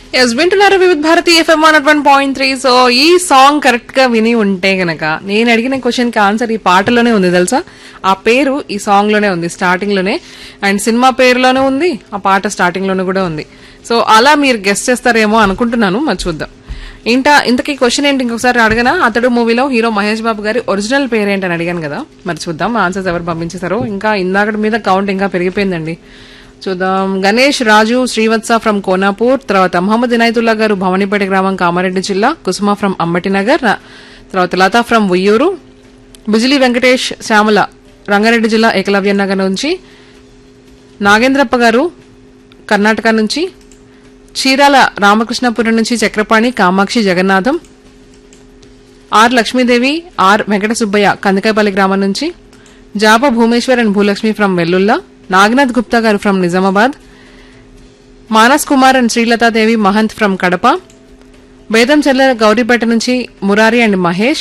yes వింటున్నారు Vividh Bharati FM one one point three so ఈ song correct గా విని ఉంటే గనక నేను అడిగిన క్వశ్చన్ కి ఆన్సర్ ఈ పాటలోనే ఉంది తెలుసా ఆ పేరు ఈ సాంగ్ లోనే ఉంది స్టార్టింగ్ లోనే అండ్ సినిమా పేరులోనే ఉంది ఆ పాట స్టార్టింగ్ లోనే కూడా ఉంది సో అలా మీరు గెస్ట్ చేస్తారేమో అనుకుంటున్నాను మరి చూద్దాం ఇంట ఇంతకీ క్వశ్చన్ ఏంటి ఇంకొకసారి అడగనా అతడు మూవీలో హీరో మహేష్ బాబు గారి ఒరిజినల్ పేరు ఏంటని అడిగాను కదా మరి చూద్దాం ఆన్సర్స్ ఎవరు పంపించేశారో ఇంకా ఇందాకటి మీద కౌంట్ ఇంకా పెరిగిపోయిందండి చూద్దాం గణేష్ రాజు శ్రీవత్స ఫ్రమ్ కోనాపూర్ తర్వాత మహమ్మద్ ఇనాయతుల్లా గారు భవనిపేట గ్రామం కామారెడ్డి జిల్లా కుసుమ ఫ్రమ్ అంబటి నగర్ ర- తర్వాత లతా ఫ్రమ్ ఉయ్యూరు బిజిలీ వెంకటేష్ శ్యామల రంగారెడ్డి జిల్లా ఏకలవ్య నగర్ నుంచి నాగేంద్రప్ప గారు కర్ణాటక నుంచి చీరాల రామకృష్ణపురం నుంచి చక్రపాణి కామాక్షి జగన్నాథం ఆర్ లక్ష్మీదేవి ఆర్ వెంకట సుబ్బయ్య కందకాయపల్లి గ్రామం నుంచి జాప Bhumeshwar and Bhulakshmi from Vellulla Naganath Gupta garu from Nizamabad Manas Kumar and Srilathadevi Mahant from Kadapa Bedam Chella Gowripeta నుంచి మురారి అండ్ మహేష్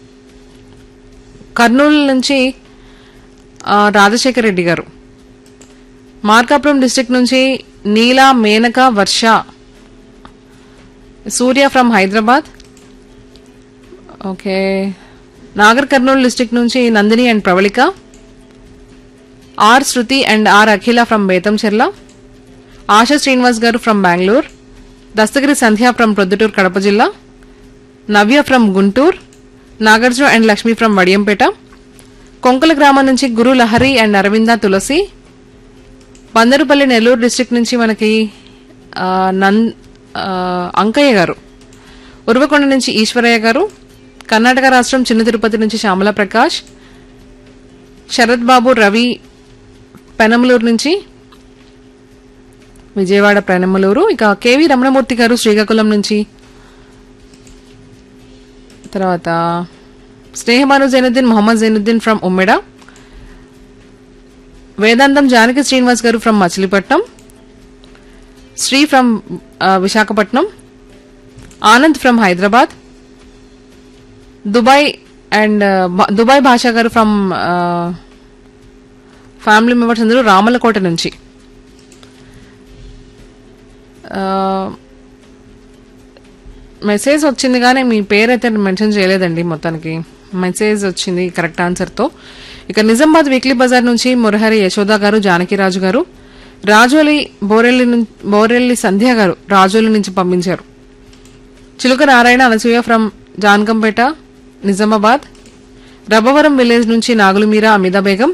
కర్నూలు నుంచి ఆ, రాజశేఖర్ రెడ్డి గారు మార్కాపురం డిస్ట్రిక్ట్ నుంచి Neela Menaka Varsha Surya from Hyderabad okay Nagar Kurnool district నుంచి Nandini and Pravallika R Shruti and R Akhila from Betamcherla Asha Srinivas గారు ఫ్రమ్ బెంగళూరు దస్తగిరి సంధ్య ఫ్రమ్ ప్రొద్దుటూరు కడప జిల్లా Navya from Guntur Nagarjuna and Lakshmi from Vadiyampeta Konkala గ్రామం నుంచి గురు లహరి అండ్ అరవింద తులసి బందరుపల్లి నెల్లూరు డిస్ట్రిక్ట్ నుంచి మనకి ఆ, నం ఆ, అంకయ్య గారు ఉరవకొండ నుంచి ఈశ్వరయ్య గారు కర్ణాటక రాష్ట్రం చిన్న తిరుపతి నుంచి శ్యామల ప్రకాష్ శరత్ బాబు రవి పెనమలూరు నుంచి విజయవాడ పెనమలూరు ఇక కేవి రమణమూర్తి గారు శ్రీకాకుళం నుంచి తర్వాత స్నేహమాను జైనుద్దీన్ మొహమ్మద్ జైనుద్దీన్ ఫ్రమ్ ఉమ్మెడ వేదాంతం జానకి శ్రీనివాస్ గారు from Machilipatnam Shri from Visakhapatnam Anand from Hyderabad Dubai and Dubai Basha గారు ఫ్రమ్ ఫ్యామిలీ మెంబర్స్ అందరూ రామలకోట నుంచి మెసేజ్ వచ్చింది కానీ మీ పేరు అయితే మెన్షన్ చేయలేదండి మొత్తానికి మెసేజ్ వచ్చింది కరెక్ట్ ఆన్సర్తో ఇక నిజామాబాద్ వీక్లీ బజార్ నుంచి మురహరి యశోద గారు జానకిరాజు గారు రాజోలి బోరెల్లి నుం- బోరెల్లి సంధ్య గారు రాజోలి నుంచి పంపించారు చిలుక నారాయణ అనసూయ ఫ్రమ్ జాన్కంపేట నిజామాబాద్ రబ్బవరం విలేజ్ నుంచి నాగులమీర అమిదా బేగం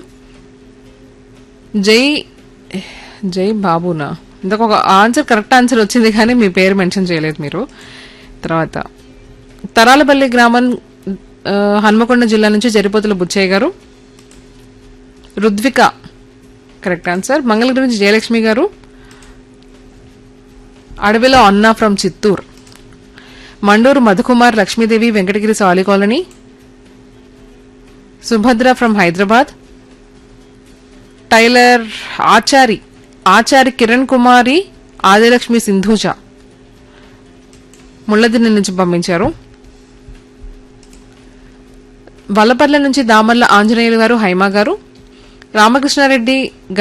జై జై బాబునా ఇంతకు ఒక ఆన్సర్ కరెక్ట్ ఆన్సర్ వచ్చింది కానీ మీ పేరు మెన్షన్ చేయలేదు మీరు తర్వాత తరాలపల్లి గ్రామం ఆ, హన్మకొండ జిల్లా నుంచి జరిపోతుల బుచ్చయ్య గారు రుద్విక కరెక్ట్ ఆన్సర్ మంగళగిరి నుంచి జయలక్ష్మి గారు అడవిలో అన్నా from Chittoor Manduru Madhukumar Lakshmidevi Venkatagiri Sali colony Subhadra from Hyderabad tailor Achari Achari Kiran Kumari Adilakshmi Sindhuja Mulladinna నుంచి పంపించారు వల్లపర్ల నుంచి దామర్ల ఆంజనేయులు గారు హైమా గారు రామకృష్ణారెడ్డి